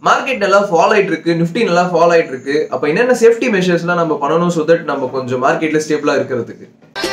market நல்லா follow ஆயிட்டு இருக்கு நிஃப்டி நல்லா ஃபாலோ ஆயிட்டு இருக்கு அப்ப என்னென்ன சேஃப்டி மெஷர்ஸ்லாம் நம்ம பண்ணணும் ஸோ தட் நம்ம கொஞ்சம் மார்க்கெட்ல ஸ்டேபிளா இருக்கிறதுக்கு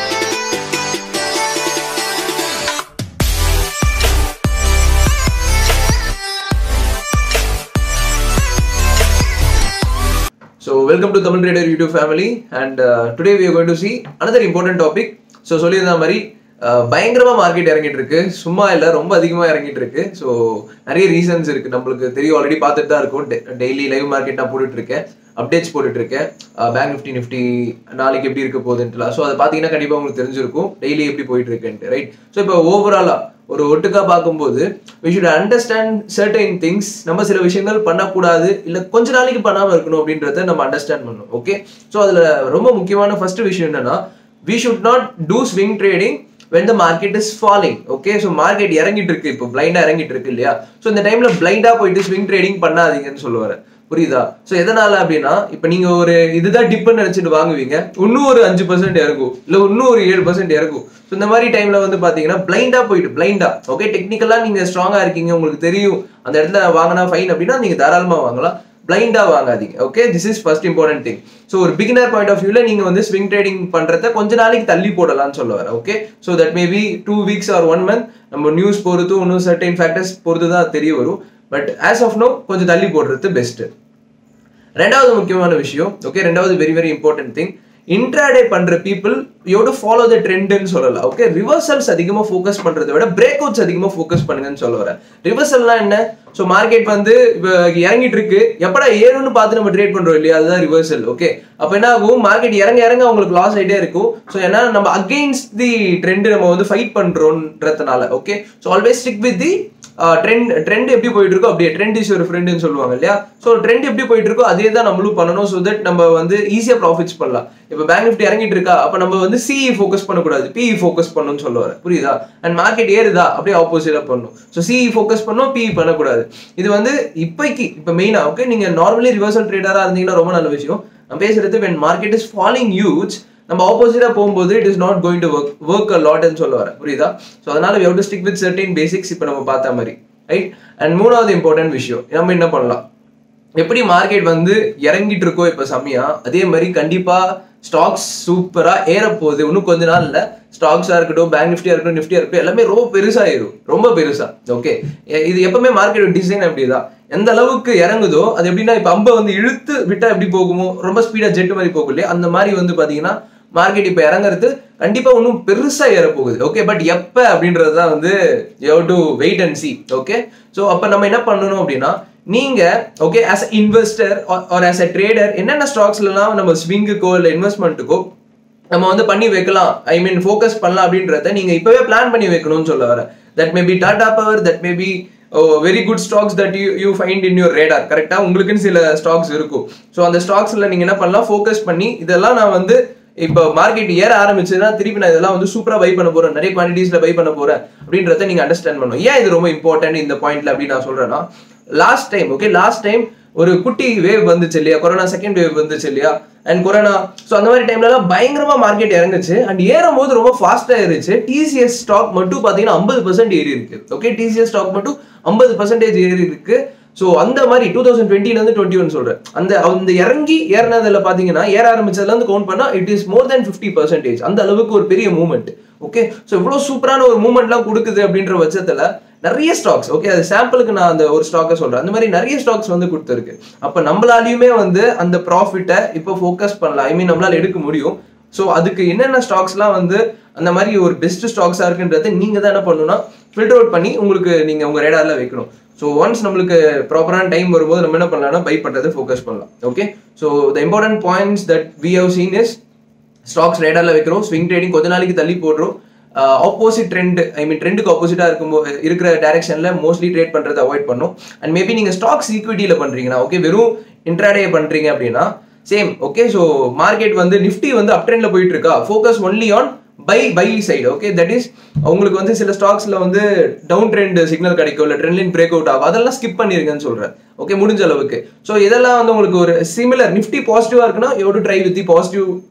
so welcome to Tamil trader YouTube family and today we going to see another important topic so சொல்லியிருந்த மாதிரி uh, பயங்கரமா மார்க்கெட் இறங்கிட்டு இருக்கு சும்மா இல்லை ரொம்ப அதிகமா இறங்கிட்டு இருக்கு ஸோ நிறைய ரீசன்ஸ் இருக்கு நம்மளுக்கு தெரியும் ஆல்ரெடி பார்த்துட்டு தான் இருக்கும் டெய்லி லைவ் மார்க்கெட் நான் போட்டுட்டு இருக்கேன் அப்டேட்ஸ் போட்டுட்டு இருக்கேன் பேங்க் நிஃப்டி நிஃப்டி நாளைக்கு எப்படி இருக்க போகுதுன்ட்டுலாம் ஸோ அதை பார்த்தீங்கன்னா கண்டிப்பாக உங்களுக்கு தெரிஞ்சிருக்கும் டெய்லி எப்படி போயிட்டு இருக்குன்ட்டு ரைட் ஸோ இப்போ ஓவராலாக ஒரு ஒட்டுக்கா பார்க்கும்போது we should understand certain things நம்ம சில விஷயங்கள் பண்ணக்கூடாது இல்லை கொஞ்ச நாளைக்கு பண்ணாமல் இருக்கணும் அப்படின்றத நம்ம அண்டர்ஸ்டாண்ட் பண்ணணும் ஓகே ஸோ அதில் ரொம்ப முக்கியமான ஃபர்ஸ்ட் விஷயம் என்னன்னா we should not to swing trading when the market is falling okay so market இறங்கிட்டு இருக்கு இப்போ பிளைண்டா இறங்கிட்டு இருக்கு இல்லையா ஸோ இந்த டைம்ல பிளைண்டா போயிட்டு ஸ்விங் ட்ரேடிங் பண்ணாதீங்கன்னு சொல்லுவாரு புரியுதா ஸோ எதனால அப்படின்னா இப்போ நீங்க ஒரு இதுதான் டிப்னு நினைச்சிட்டு வாங்குவீங்க இன்னும் ஒரு அஞ்சு பர்சன்ட் இறங்கும் இல்லை இன்னும் ஒரு ஏழு பர்சன்ட் இறங்கும் ஸோ இந்த மாதிரி டைம்ல வந்து பாத்தீங்கன்னா பிளைண்டா போயிட்டு பிளைண்டா ஓகே டெக்னிக்கலா நீங்க ஸ்ட்ராங்கா இருக்கீங்க உங்களுக்கு தெரியும் அந்த இடத்துல வாங்கினா ஃபைன் அப்படின்னா நீங்க தாராளமா வாங்கலாம் பிளைண்டா வாங்காதீங்க okay this is first important thing so ஒரு பிகினர் பாயிண்ட் ஆஃப் வியூல நீங்க வந்து ஸ்விங் ட்ரேடிங் பண்றத கொஞ்ச நாளைக்கு தள்ளி போடலாம்னு சொல்ல வரேன் okay so that maybe two weeks or one month நம்ம நியூஸ் பொறுத்து இன்னும் சர்டைன் ஃபேக்டர்ஸ் பொறுத்து தான் தெரிய வரும் பட் ஆஸ் ஆஃப் நோ கொஞ்சம் தள்ளி போடுறது பெஸ்ட் ரெண்டாவது முக்கியமான விஷயம் ஓகே ரெண்டாவது very very important thing intraday பண்ற people you to follow the ட்ரெண்ட்னு சொல்லலாம் ஓகே ரிவர்சல்ஸ் அதிகமா ஃபோக்கஸ் பண்றதை விட பிரேக் அவுட்ஸ் அதிகமா ஃபோக்கஸ் பண்ணுங்கன்னு சொல்ல வரேன் ரிவர்சல்னா என்ன ஸோ மார்க்கெட் வந்து இப்போ இறங்கிட்டு இருக்கு எப்படா ஏறும்னு பார்த்து நம்ம ட்ரேட் பண்றோம் இல்லையா அதுதான் ரிவர்சல் ஓகே அப்போ என்ன ஆகும் மார்க்கெட் இறங்க இறங்க அவங்களுக்கு லாஸ் ஆகிட்டே இருக்கும் ஸோ ஏன்னா நம்ம அகெயின்ஸ்ட் தி ட்ரெண்ட் நம்ம வந்து ஃபைட் பண்றோன்றதுனால okay so always stick with the trend trend எப்படி போயிட்டு இருக்கோ அப்படியே ட்ரெண்ட் இஸ் ஒரு ஃப்ரெண்டுன்னு சொல்லுவாங்க இல்லையா ஸோ ட்ரெண்ட் எப்படி போயிட்டு இருக்கோ அதே தான் நம்மளும் பண்ணணும் ஸோ தட் நம்ம வந்து ஈஸியாக ப்ராஃபிட்ஸ் பண்ணலாம் இப்போ பேங்க் நிஃப்டி இறங்கிட்டு இருக்கா அப்போ நம்ம வந்து சிஇ ஃபோக்கஸ் பண்ணக்கூடாது பிஇ ஃபோக்கஸ் பண்ணணும்னு சொல்லுவார் புரியுதா அண்ட் மார்க்கெட் ஏறுதா அப்படியே ஆப்போசிட்டாக பண்ணணும் ஸோ சிஇ ஃபோக்கஸ் பண்ணணும் பிஇ பண்ணக்கூடாது இது வந்து இப்போக்கி இப்போ மெயினாக ஓகே நீங்கள் நார்மலி ரிவர்சல் ட்ரேடராக இருந்தீங்கன்னா ரொம்ப நல்ல விஷயம் நான் பேசுறது when market is falling use நம்ம ஆப்போசிட்டா போகும்போது it is not going to work work a லாட்னு சொல்ல வரேன் புரியுதா ஸோ அதனால we have to stick with certain basics இப்போ நம்ம பார்த்த மாதிரி ரைட் அண்ட் மூணாவது இம்பார்ட்டன்ட் விஷயம் நம்ம என்ன பண்ணலாம் எப்படி மார்க்கெட் வந்து இறங்கிட்டு இருக்கோ இப்போ சமயா அதே மாதிரி கண்டிப்பா ஸ்டாக்ஸ் சூப்பரா ஏற போகுது இன்னும் கொஞ்ச நாள் இல்ல ஸ்டாக்ஸா இருக்கட்டும் பேங்க் நிஃப்டியா இருக்கட்டும் நிஃப்டியா இருக்கட்டும் எல்லாமே ரொம்ப பெருசா ஏறும் ரொம்ப பெருசா ஓகே இது எப்பவுமே மார்க்கெட் டிசைன் அப்படிதான் எந்த அளவுக்கு இறங்குதோ அது எப்படின்னா இப்ப அம்ப வந்து இழுத்து விட்டா எப்படி போகுமோ ரொம்ப ஸ்பீடா ஜெட் மாதிரி போகும் இல்லையா அந்த மாதிரி வந்து பாத்தீங்கன்னா மார்க்கெட் இப்ப இறங்குறது கண்டிப்பா இன்னும் பெருசா ஏற போகுது ஓகே பட் எப்ப அப்படின்றது தான் வந்து you to wait and see okay so அப்ப நம்ம என்ன பண்ணணும் அப்படின்னா நீங்க okay as a investor or as a trader என்னென்ன ஸ்டாக்ஸ்லாம் நம்ம ஸ்விங்குக்கோ இல்லை இன்வெஸ்ட்மெண்ட்டுக்கோ நம்ம வந்து பண்ணி வைக்கலாம் ஐ மீன் ஃபோக்கஸ் பண்ணலாம் அப்படின்றத நீங்க இப்பவே பிளான் பண்ணி வைக்கணும்னு சொல்ல வரேன் that may be Tata power that may be very good stocks that you you find in your radar கரெக்டாக உங்களுக்குன்னு சில ஸ்டாக்ஸ் இருக்கும் ஸோ அந்த ஸ்டாக்ஸில் நீங்கள் என்ன பண்ணலாம் ஃபோக்கஸ் பண்ணி இதெல்லாம் நான் வந்து இப்போ மார்க்கெட் ஏற ஆரம்பிச்சதுன்னா திருப்பி நான் இதெல்லாம் வந்து சூப்பராக பை பண்ண போறேன் நிறைய குவான்டிட்டிஸ்ல பை பண்ண போறேன் அப்படின்றத நீங்க அண்டர்ஸ்டாண்ட் பண்ணணும் ஏன் இது ரொம்ப இம்பார்ட்டன்ட் இந்த பாயிண்ட்ல அப்படின்னு நான் சொல்றேன்னா last time okay last time ஒரு குட்டி வேவ் வந்துச்சு இல்லையா கொரோனா செகண்ட் வேவ் வந்துச்சு இல்லையா அண்ட் கொரோனா ஸோ அந்த மாதிரி டைம்லலாம் பயங்கரமா மார்க்கெட் இறங்குச்சு அண்ட் ஏறும் போது ரொம்ப ஃபாஸ்டா ஏறிச்சு டிசிஎஸ் ஸ்டாக் மட்டும் பார்த்தீங்கன்னா ஐம்பது பர்சன்ட் ஏறி இருக்கு ஓகே டிசிஎஸ் ஸ்டாக் மட்டும் ஐம்பது பர்சன்டேஜ் ஏறி இருக்கு ஸோ அந்த மாதிரி டூ தௌசண்ட் டுவெண்ட்டிலேருந்து டுவெண்ட்டி ஒன் சொல்றேன் அந்த அந்த இறங்கி ஏறினதுல பார்த்தீங்கன்னா ஏற ஆரம்பிச்சதுல இருந்து கவுண்ட் பண்ணா it is more than fifty percentage அந்த அளவுக்கு ஒரு பெரிய மூவ்மெண்ட் ஓகே ஸோ இவ்வளோ சூப்பரான ஒரு மூவ்மெண்ட்லாம் கொடுக்குது அப்படின்ற பட்சத்தில் நிறைய ஸ்டாக்ஸ் ஓகே அது சாம்பிளுக்கு நான் அந்த ஒரு ஸ்டாக்கை சொல்றேன் அந்த மாதிரி நிறைய ஸ்டாக்ஸ் வந்து கொடுத்துருக்கு அப்போ நம்மளாலையுமே வந்து அந்த ப்ராஃபிட்டை இப்போ ஃபோக்கஸ் பண்ணலாம் ஐ மீன் நம்மளால எடுக்க முடியும் ஸோ அதுக்கு என்னென்ன ஸ்டாக்ஸ்லாம் வந்து அந்த மாதிரி ஒரு பெஸ்ட் ஸ்டாக்ஸாக இருக்குன்றது நீங்கள் தான் என்ன பண்ணணும்னா ஃபில்டர் அவுட் பண்ணி உங்களுக்கு நீங்கள் உங்கள் ரேடாரில் வைக்கணும் ஸோ ஒன்ஸ் நம்மளுக்கு ப்ராப்பரான டைம் வரும்போது நம்ம என்ன பண்ணலாம்னா பை பண்ணுறது ஃபோக்கஸ் பண்ணலாம் okay so the important points that we have seen is stocks ரேடாரில் வைக்கிறோம் ஸ்விங் ட்ரேடிங் கொஞ்ச நாளைக்கு தள்ளி போடுறோம் ஆப்போசிட் ட்ரெண்ட் ஐ மீன் ட்ரெண்டுக்கு ஆப்போசிட்டாக இருக்கும் இருக்கிற டேரக்ஷனில் மோஸ்ட்லி ட்ரேட் பண்ணுறதை அவாய்ட் பண்ணும் அண்ட் மேபி நீங்கள் ஸ்டாக்ஸ் ஈக்விட்டியில் பண்ணுறீங்கன்னா ஓகே வெறும் இன்ட்ராடே பண்ணுறீங்க அப்படின்னா சேம் ஓகே ஸோ மார்க்கெட் வந்து நிஃப்டி வந்து அப் ட்ரெண்டில் போயிட்டு இருக்கா focus only on buy buy side okay that is உங்களுக்கு வந்து சில ஸ்டாக்ஸ்ல வந்து டவுன் ட்ரெண்ட் சிக்னல் கிடைக்கும் இல்லை ட்ரெண்ட்லின் பிரேக் அவுட் ஆகும் அதெல்லாம் ஸ்கிப் பண்ணிருங்கன்னு சொல்றேன் ஓகே முடிஞ்ச அளவுக்கு ஸோ இதெல்லாம் வந்து உங்களுக்கு ஒரு சிமிலர் நிஃப்டி பாசிட்டிவா இருக்குன்னா you to try with the positive trend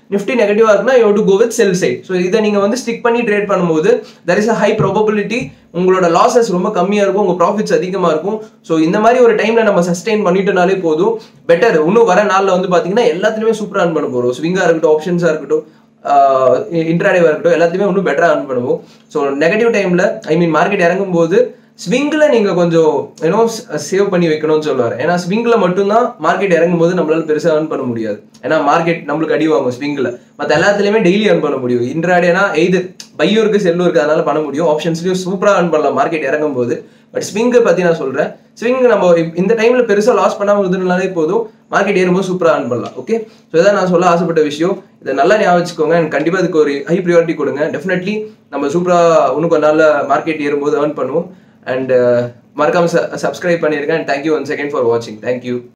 Nifty நெகட்டிவா இருக்குன்னா you to go with sell side so இதை நீங்க வந்து ஸ்டிக் பண்ணி ட்ரேட் பண்ணும்போது there is a high probability உங்களோட லாசஸ் ரொம்ப கம்மியா இருக்கும் உங்க ப்ராஃபிட்ஸ் அதிகமா இருக்கும் ஸோ இந்த மாதிரி ஒரு டைம்ல நம்ம சஸ்டெயின் பண்ணிட்டனாலே போதும் பெட்டர் இன்னும் வர நாள்ல வந்து பாத்தீங்கன்னா எல்லாத்துலயுமே சூப்பரா ரன் பண்ண போறோம் ஸ்விங்கா இருக்கட்டும் ஆப்ஷன்ஸா இருக்கட்டும் இன்ட்ராடேவா இருக்கட்டும் எல்லாத்தையுமே இன்னும் பெட்டரா ரன் பண்ணுவோம் ஸோ நெகட்டிவ் டைம்ல ஐ மீன் மார்க்கெட் இறங்கும் போது ஸ்விங்கில் நீங்கள் கொஞ்சம் ஏன்னோ சேவ் பண்ணி வைக்கணும்னு சொல்லுவார் ஏன்னா ஸ்விங்கில் மட்டும்தான் மார்க்கெட் இறங்கும் போது நம்மளால பெருசாக earn பண்ண முடியாது ஏன்னா மார்க்கெட் நம்மளுக்கு அடி வாங்கும் ஸ்விங்கில் மற்ற எல்லாத்துலேயுமே டெய்லி earn பண்ண முடியும் இன்ட்ராடேனா எய்து பையும் இருக்கு செல்லும் இருக்கு அதனால பண்ண முடியும் ஆப்ஷன்ஸ்லையும் சூப்பராக earn பண்ணலாம் மார்க்கெட் இறங்கும் போது பட் ஸ்விங்கை பற்றி நான் சொல்கிறேன் ஸ்விங் நம்ம இப்- இந்த டைம்ல பெருசாக லாஸ் பண்ணாமல் இருந்ததுனாலே போதும் மார்க்கெட் ஏறும்போது சூப்பராக earn பண்ணலாம் ஓகே ஸோ இதான் நான் சொல்ல ஆசைப்பட்ட விஷயம் இதை நல்லா ஞாபகம் வச்சுக்கோங்க and கண்டிப்பா இதுக்கு ஒரு ஹை ப்ரியாரிட்டி கொடுங்க டெஃபினெட்லி நம்ம சூப்பராக இன்னும் கொஞ்ச நாள்ல மார்க்கெட் ஏறும்போது earn பண்ணுவோம் அண்ட் மறக்காம சப்ஸ்கிரைப் பண்ணிருக்கேன் and thank you one second for வாட்சிங் தேங்க்யூ